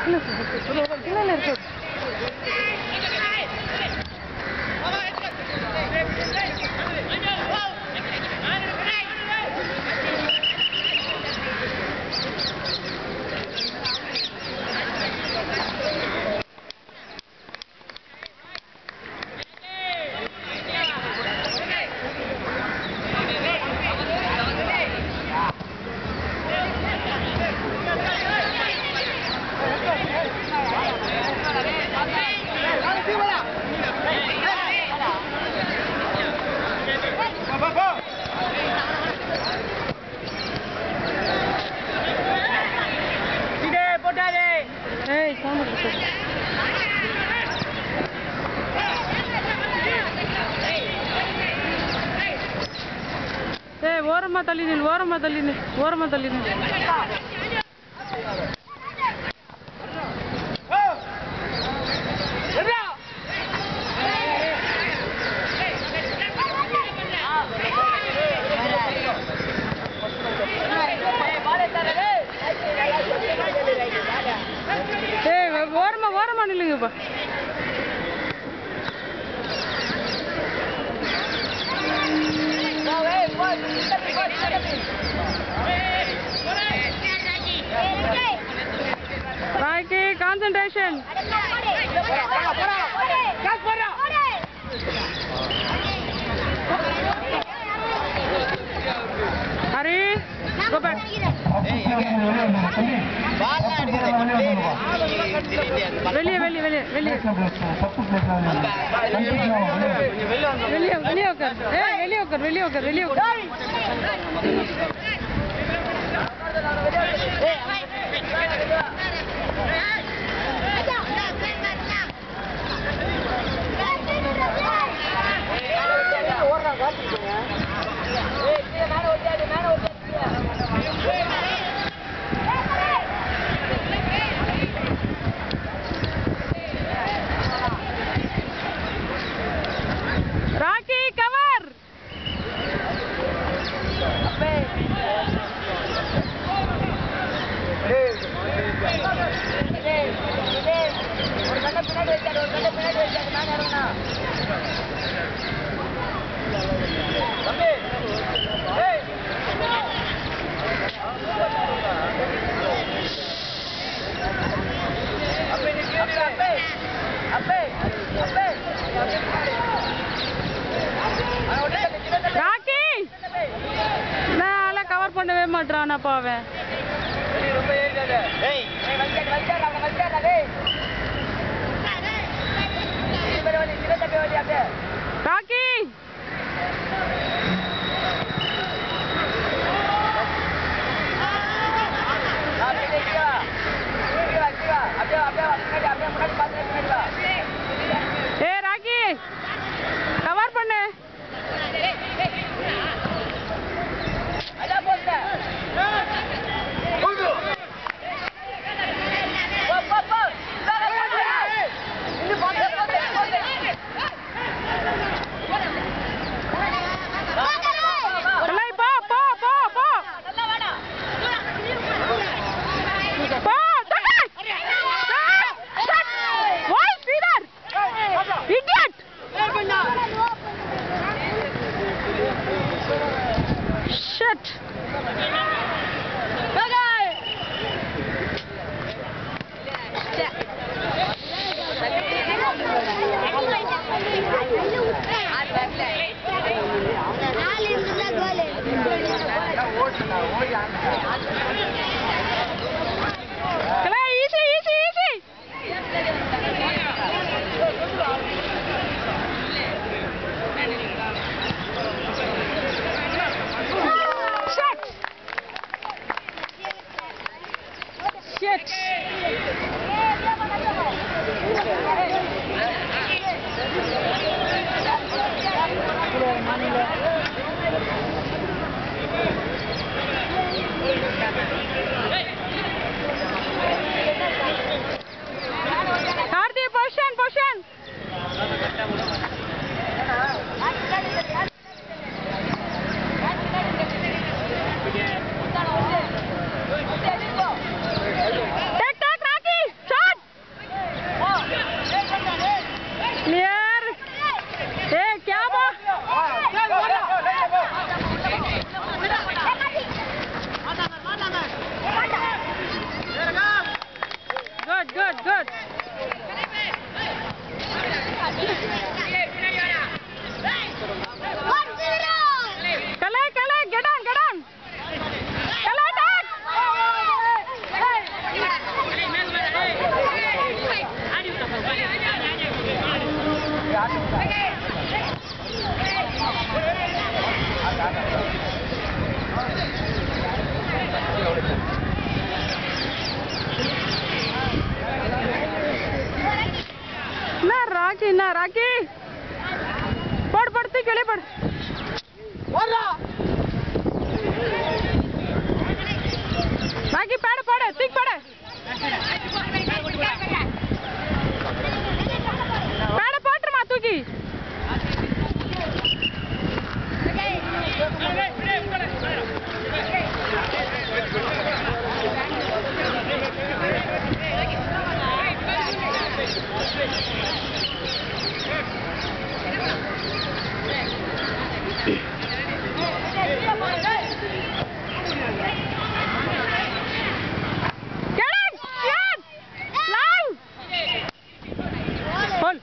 இல்லை சார் இல்லை இல்லை இருக்கு ஏய் சவுண்ட் இருக்கு ஏய் ஓரமா தள்ளி நில் ஓரமா தள்ளி நில் ஓரமா தள்ளி நில் ஏய் ஓரமா ஓரமா நில்லுங்கப்பா ராய்க்கு கான்சன்ட்ரேஷன் ஹரி கோ பேக் வெளியே வெளியே வெளியே வெளியே வெளியே வெளியே உட்கார் ஏய் வெளியே உட்கார் வெளியே உட்கார் வெளியே உட்கார் ராக்கி கவர் ராக்கி நான் கவர் பண்ணவே மாட்டானப்பா அவன் ராக்கி ஏ ராக்கி கவர் பண்ணு எல்லாம் போ போ போ போ போ தள்ளு. Shut. Shut. Why, Peter? Idiot. Shit. Kala, easy, easy, easy. Shit. Shit. Karthi, position, position. Take, take, Rocky. Shot. Good good கலை கலை கெட் ஆன் கெட் ஆன் கலை டாக் என்ன ராக்கி என்ன ராக்கி போடு போடு தூக்கி வெளியே போடு ராக்கி பாடு போடு தூக்கி போடு பேட போட்டுருமா தூக்கி Get it! Yes! Line! Hold.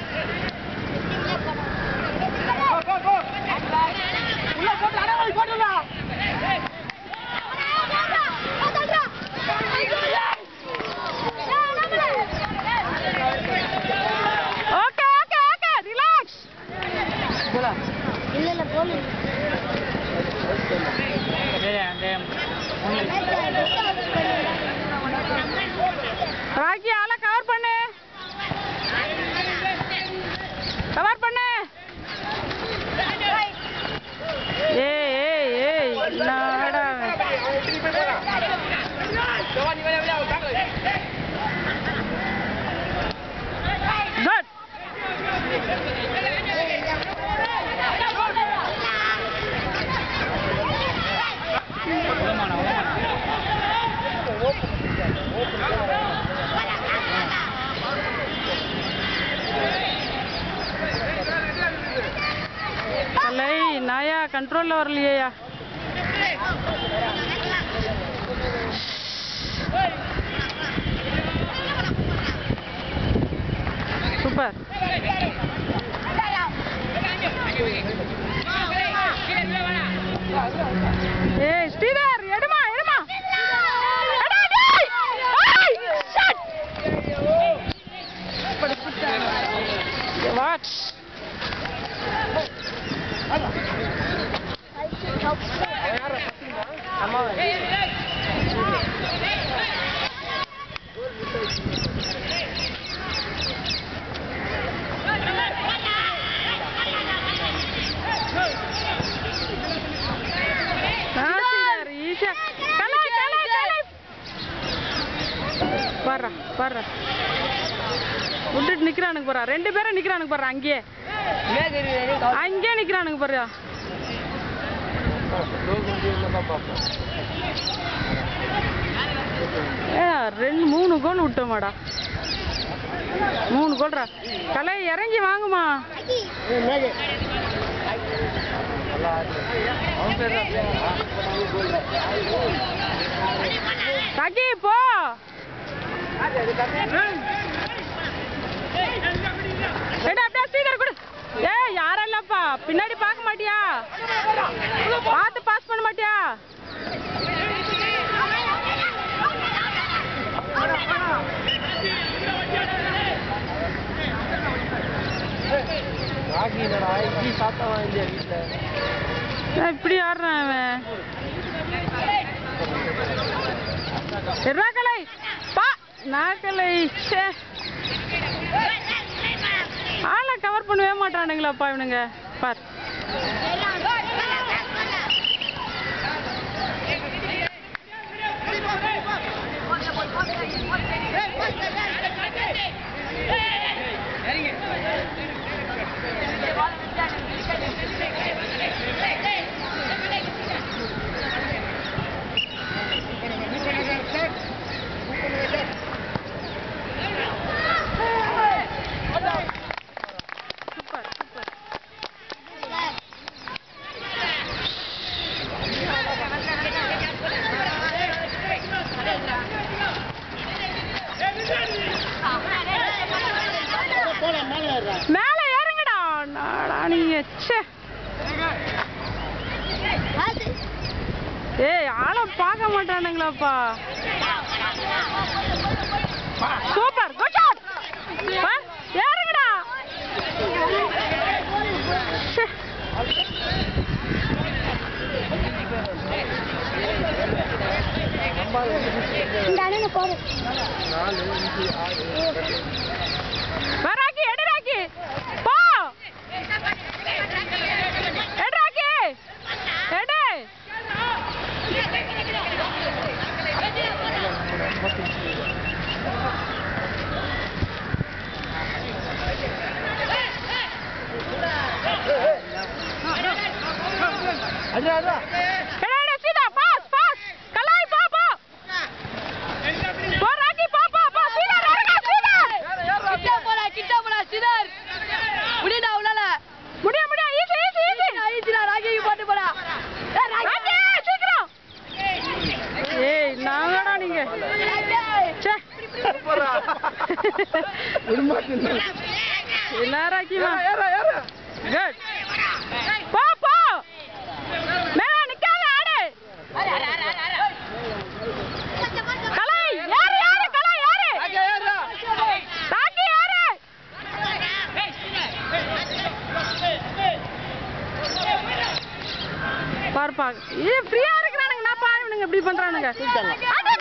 Okay, okay, okay. Relax. இல்ல இல்ல போல ராக்கி ஆளை கவர் பண்ணு கவர் பண்ணு ஏய் ஏய் ஏய் என்னடா அவன்? Good. கலை நாயா கண்ட்ரோல்ல வரலையா சூப்பர் ஏய் ஸ்ரீதர் எடுமா எடுமா எடா, டேய்! ஏய், shut! What? நாசிகர், ஈஷா. கலை, கலை, கலை. வர்றா வர்றா விட்டுட்டு நிக்கிறானுங்க போறா ரெண்டு பேரும் நிக்கிறானுங்க போறா அங்கேயே அங்கேயே நிக்கிறானுங்க போறா ஏ ரெண்டு மூணு கோல் விட்டோமாடா மூணு கோல்ரா கலை இறங்கி வாங்குமா ராக்கி போ ஏடா அப்படியே ஸ்ரீதர் கொடு ஏய் யாரெல்லாம்ப்பா பின்னாடி பார்க்க மாட்டியா பார்த்து பாஸ் பண்ண மாட்டியா ஏன் இப்படி ஆடுறான் அவன் எர்ராக்கலை பா நாக்கலை ச்சே ஆளை கவர் பண்ணவே மாட்டானுங்களாப்பா இவனுங்க பார் சூப்பர் சூப்பர் மேல ஏறுங்கடா நாடா நீங்க ச்சே ஏய் ஆளை பார்க்க மாட்டானுங்களாப்பா சூப்பர் குட் ஷாட் ஏறுங்கடா ச்சே. வா, ராக்கி எடு ராக்கி போ எடு ராக்கி எடு எடு எடு சீதா பாஸ் பாஸ் கலாய் போ போ போ ராக்கி போ போ போ சீதா ராக்கி சீதா கிட்ட போடா கிட்ட போடா சிதர் முடியடா உன்னால முடிய முடிய ஈஸி ஈஸி ஈஸி ஐசிடா ராகிக்கு போட்டு போடா ஏய், ராகி. ராக்கி சீக்கிரம் ஏய் நாங்கடா நீங்க ச்சே என்ன ராக்கிமா குட் போ போ மேல நிக்காத ஆடு கலை யாரு யாரு கலை யாரு ராக்கி யாரு பாருப்பா இது ஃப்ரீயா இருக்கிறானுங்க நான் பாரு இவனுங்க இப்படி பண்றானுங்க அடி